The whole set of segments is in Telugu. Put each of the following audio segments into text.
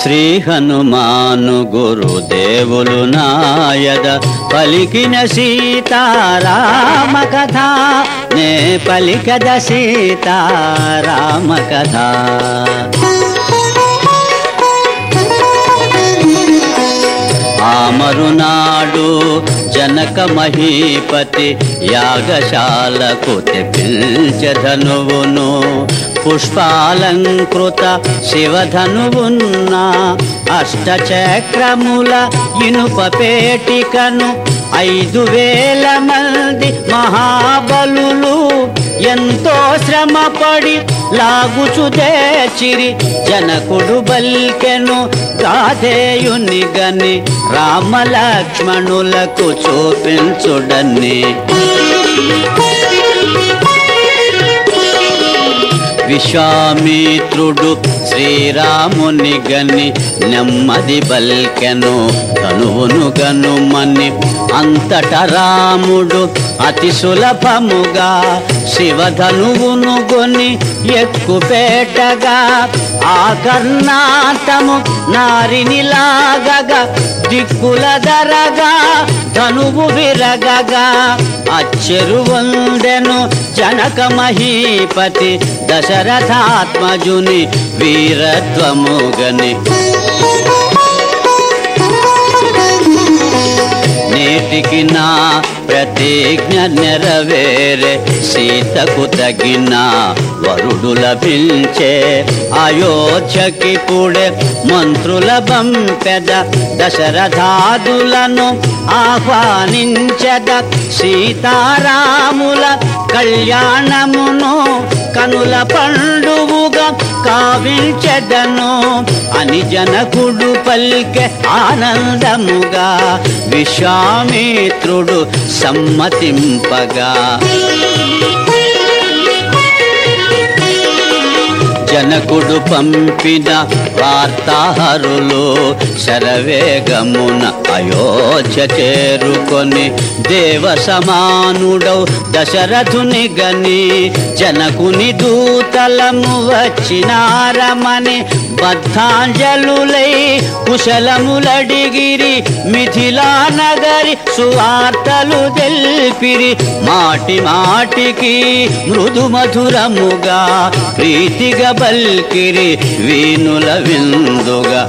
శ్రీ హనుమాను గురుదేవులు నాయద పలికిన సీతారామ కథ నే పలికద సీతారామ కథ ఆమరునాడు జనక మహీపతి యాగశాలకు తెప్పించధనువును పుష్పాలంకృత శివధనువున్న అష్టచక్రముల ఇనుప పేటికను ఐదు వేల మంది మహాబలులు ఎంతో శ్రమపడి లాగుచు తెచ్చిరి జనకుడు బల్కెను గాధేయుని గని రామలక్ష్మణులకు చూపించుడని విశ్వామిత్రుడు శ్రీరాముని గని నెమ్మది బల్కెను కనువును గనుమని అంతట రాముడు అతి సులభముగా శివధనువును గొని ఎక్కుపేటగా ఆకర్ణాటము నారినిలాగగా దిక్కుల దరగా ధనువు విరగగా అచ్చెరువందెను జనక మహీపతి దశరథాత్మజుని వీరత్వముగని నేటికి నా ప్రతిజ్ఞ నెరవేరే సీతకు తగిన వరుడు లభించే అయోధ్యకి పుడే మంత్రుల బంపెద దశరథాదులను ఆహ్వానించద సీతారాముల కళ్యాణమును కనుల పండువుగా కావించెదను అని జనకుడు పలికె ఆనందముగా విశ్వామిత్రుడు సమ్మతింపగా జనకుడు పంపిన వార్తాహరులు శరవేగమున అయోధ్య చేరుకొని దేవ సమానుడౌ దశరథుని గని జనకుని దూతలము వచ్చినారమని బద్ధాంజలులై కుశలములడిగిరి మిథిలా నగరి సువార్తలు తెల్పిరి మాటి మాటికి మృదు మధురముగా ప్రీతిగా బల్కిరి వీనుల విందుగా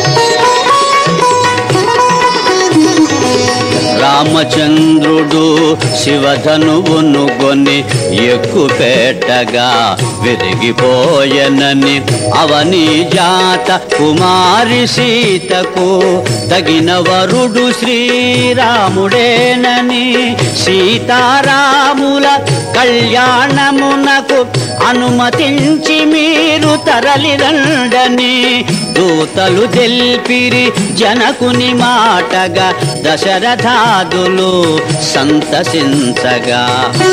రామచంద్రుడు శివధనువును గొని ఎక్కుపెట్టగా విరిగిపోయనని అవని జాత కుమారి సీతకు తగిన వరుడు శ్రీరాముడేనని సీతారాముల కళ్యాణమునకు అనుమతించి మీరు తరలిరండని దూతలు తెల్పిరి జనకుని మాటగా దశరథాదులు సంతసించగా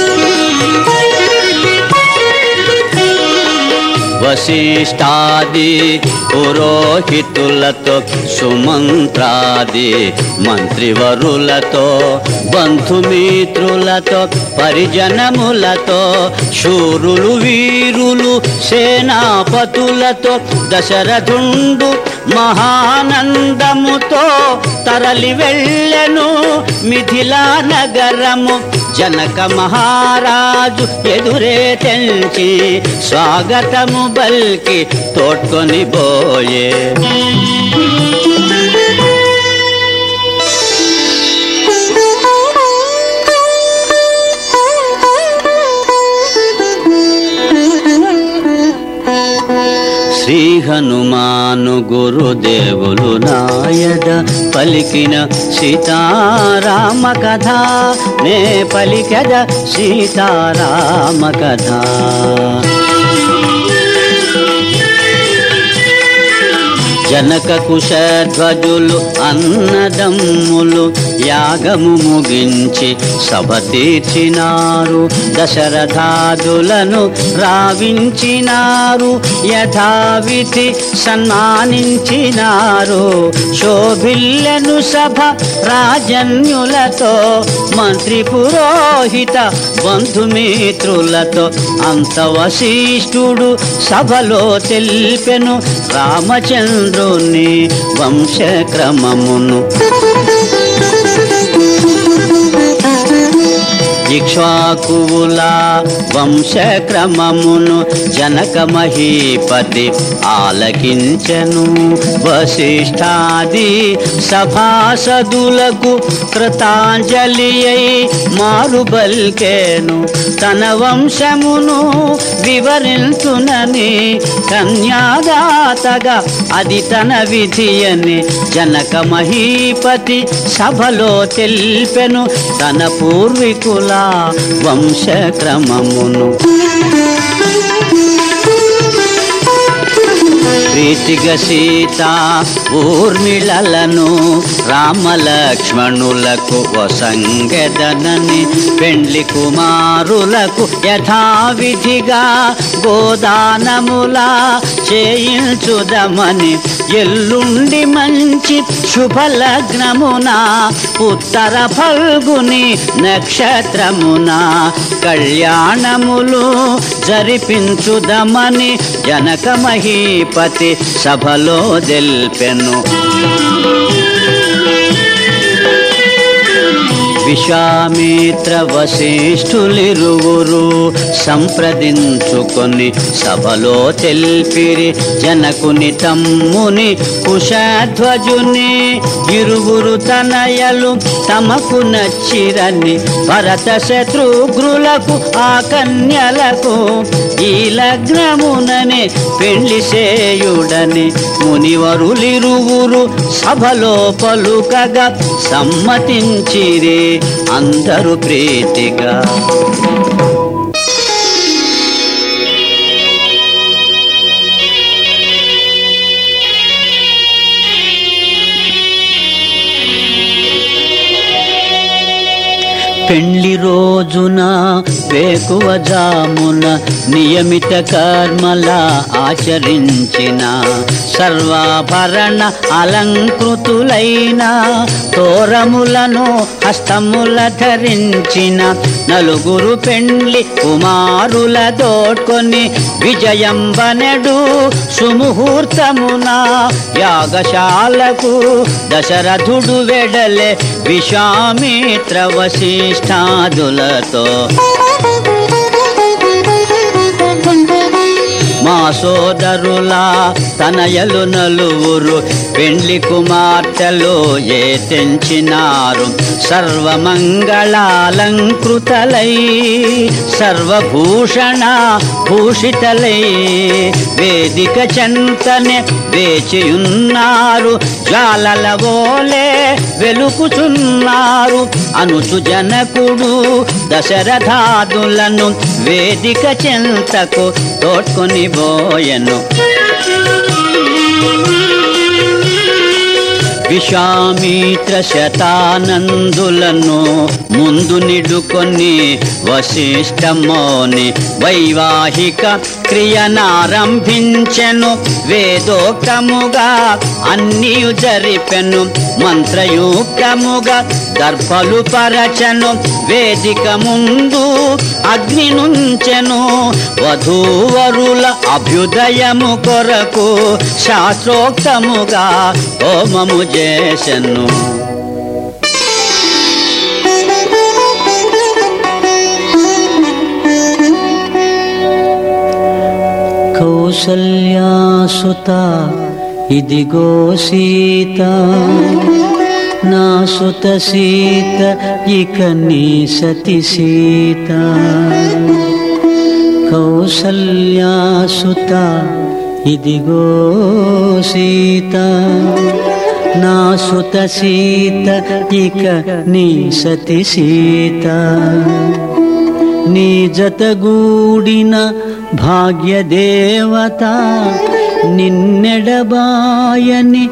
వశిష్టాది పురోహితులతో సుమంత్రాది మంత్రివరులతో బంధుమిత్రులతో పరిజనములతో శూరులు వీరులు సేనాపతులతో దశరథుండు మహానందముతో తరలి వెళ్ళెను మిథిలా నగరము జనక మహారాజు ఎదురే తెంచి స్వాగతము బల్కి తోడ్కొని పోయే శ్రీ హనుమాను గురుదేవులు నాయద పలికిన సీతారామ కథ నే పలికద సీతారామ కథ జనక కుశధ్వజులు అన్నదమ్ములు యాగము ముగించి సభ తీర్చినారు దశరథాదులను రావించినారు యథావిధి సన్మానించినారు శోభిల్లను సభ రాజన్యులతో మంత్రి పురోహిత బంధుమిత్రులతో అంత వశిష్ఠుడు సభలో తెలిపెను రామచంద్రుని వంశక్రమమును ఇక్ష్వాకువుల వంశక్రమమును జనక మహీపతి ఆలకించెను వశిష్ఠాది సభాసదులకు కృతాంజలి అయి మారుబల్కేను తన వంశమును వివరించునని కన్యాదాతగా అది తన విధి అని జనక మహీపతి సభలో తెల్పెను తన పూర్వీకుల వంశక్రమమును ప్రీతిగా సీత ఊర్మిళలను రామలక్ష్మణులకు వసంగెదనని పెండ్లి కుమారులకు యథావిధిగా గోదానముల చేయించుదమని ఎల్లుండి మంచి శుభలగ్నమున ఉత్తర ఫల్గుని నక్షత్రమున కళ్యాణములు జరిపించుదమని జనక మహీపతి సభలో దెల్పెను విశ్వామిత్ర వశిష్ఠులిరువురు సంప్రదించుకొని సభలో తెల్పిరి జనకుని తమ్ముని కుశధ్వజుని ఇరువురు తనయలు తమకు నచ్చిరని భరత శత్రుఘ్నులకు ఆ కన్యలకు ఈ లగ్నముననే పెళ్లి చేయుడని మునివరులిరువురు సభలో పలుకగా సమ్మతించిరే అందరూ ప్రీతిగా పెళ్లి రోజున వేకువ జామున నియమిత కర్మల ఆచరించిన సర్వాభరణ అలంకృతులైన తోరములను హస్తముల ధరించిన నలుగురు పెండ్లి కుమారుల దోడ్కొని విజయంబనెడు సుముహూర్తమున యాగశాలకు దశరథుడు వెడలే విశ్వామిత్ర వశిష్ఠాదులతో మా సోదరుల తనయలు నలువురు పెండ్లి కుమార్తెలు ఏ తెంచినారు సర్వమంగళాలంకృతలై సర్వభూషణ భూషితలై వేదిక చెంతనే వేచియున్నారు జ్వాలల ఓలే వెలుకుచున్నారు అనుచు జనకుడు దశరథాదులను వేదిక చెంతకు తోడ్కొని పోయెను విశ్వామిత్ర శతానందులను ముందు నిడుకొని వశిష్టమోని వైవాహిక క్రియనారంభించెను వేదోక్తముగా అన్నీ జరిపెను మంత్రయుక్తముగా దర్భలు పరచను వేదిక ముందు అగ్ని నుంచెను వధూవరుల అభ్యుదయము కొరకు శాస్త్రోక్తముగా హోమము చేసెను కౌసల్యాసుత ఇదిగో సీత నా సుత సీత ఇక నీ సతి సీత కౌసల్యాసుత ఇదిగో సీత నా సుత సీత ఇక నీ సతి సీత నీ జతగూడిన భాగ్యదేవత నిన్నెడబాయని